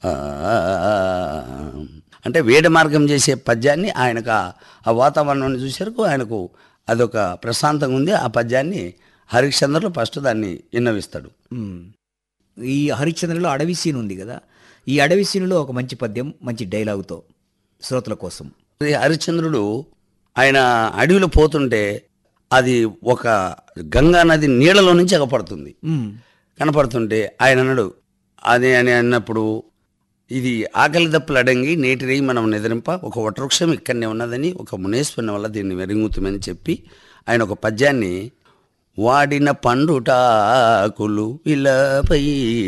అంటే వేడి మార్గం చేసే పద్యాన్ని ఆయనకు ఆ- ఆ వాతావరణాన్ని చూసేరకు ఆయనకు అదొక ప్రశాంతంగా ఉంది ఆ పద్యాన్ని హరిశ్చంద్రులు ఫస్ట్ దాన్ని విన్నవిస్తాడు మ్మ్. ఈ హరిశ్చంద్రలో అడవి సీన్ ఉంది కదా ఈ అడవి సీనులో ఒక మంచి పద్యం మంచి డైలాగుతో శ్రోతల కోసం ఈ హరిశ్చంద్రుడు ఆయన అడవిలో పోతుంటే అది ఒక గంగా నది నీళ్ళలో నుంచి ఎగపడుతుంది మ్మ్. కనపడుతుంటే ఆయన అన్నాడు అది అని అన్నప్పుడు ఇది ఆకలి దప్పులు అడంగి నేటి రేయి మనం నిద్రింప ఒక వటవృక్షం ఇక్కడనే ఉన్నదని ఒక మునేశ్వరుని వల్ల దీన్ని వెరుగుతుమని చెప్పి ఆయన ఒక పద్యాన్ని వాడిన పండుటాకులు ఇలాపై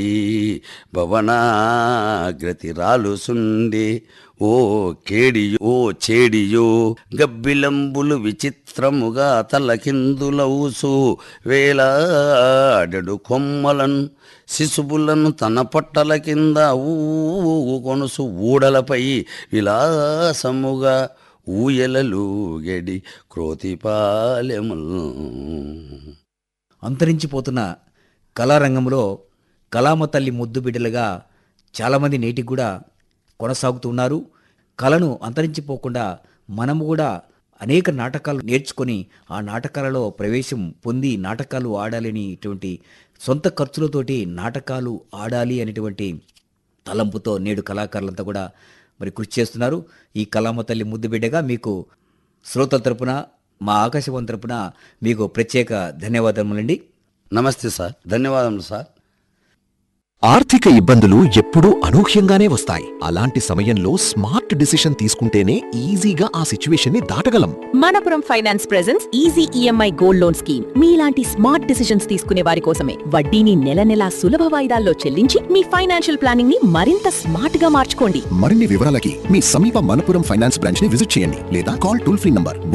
భవనాగ్రతి రాలుసుండే ఓ కేడియో ఓ చేడియో గబ్బిలంబులు విచిత్రముగా తలకిందులవుసు వేలాడెడు కొమ్మలను శిశువులను తన పొట్టల కింద ఊ కొనుసు ఊడలపై విలాసముగా ఊయలలు గడి క్రోతిపాలెములు అంతరించిపోతున్న కళారంగంలో కళామ తల్లి ముద్దు బిడ్డలుగా చాలామంది నేటికి కూడా కొనసాగుతున్నారు కళను అంతరించిపోకుండా మనము కూడా అనేక నాటకాలు నేర్చుకొని ఆ నాటకాలలో ప్రవేశం పొంది నాటకాలు ఆడాలని ఇటువంటి సొంత ఖర్చులతోటి నాటకాలు ఆడాలి అనేటువంటి తలంపుతో నేడు కళాకారులంతా కూడా మరి కృషి చేస్తున్నారు ఈ కళామ తల్లి ముద్దు బిడ్డగా మీకు శ్రోతల తరపున మా ఆకాశవాణి తరపున మీకు ప్రత్యేక ధన్యవాదములండి నమస్తే సార్ ధన్యవాదములు సార్ ఆర్థిక ఇబ్బందులు ఎప్పుడూ అనూహ్యంగానే వస్తాయి అలాంటి సమయంలో స్మార్ట్ డిసిషన్ తీసుకుంటేనే ఈజీగా ఆ సిచ్యువేషన్ ని దాటగలం Manappuram finance presents easy EMI gold loan scheme మీలాంటి స్మార్ట్ డిసిషన్స్ తీసుకునే వారి కోసమే వడ్డీని నెల నెలా సులభ వాయిదాల్లో చెల్లించి మీ ఫైనాన్షియల్ ప్లానింగ్ ని మరింత స్మార్ట్ గా మార్చుకోండి మరిన్ని వివరాలకి మీ సమీప మనపురం ఫైనాన్స్ బ్రాంచ్ ని విజిట్ చేయండి లేదా కాల్ టోల్ ఫ్రీ నంబర్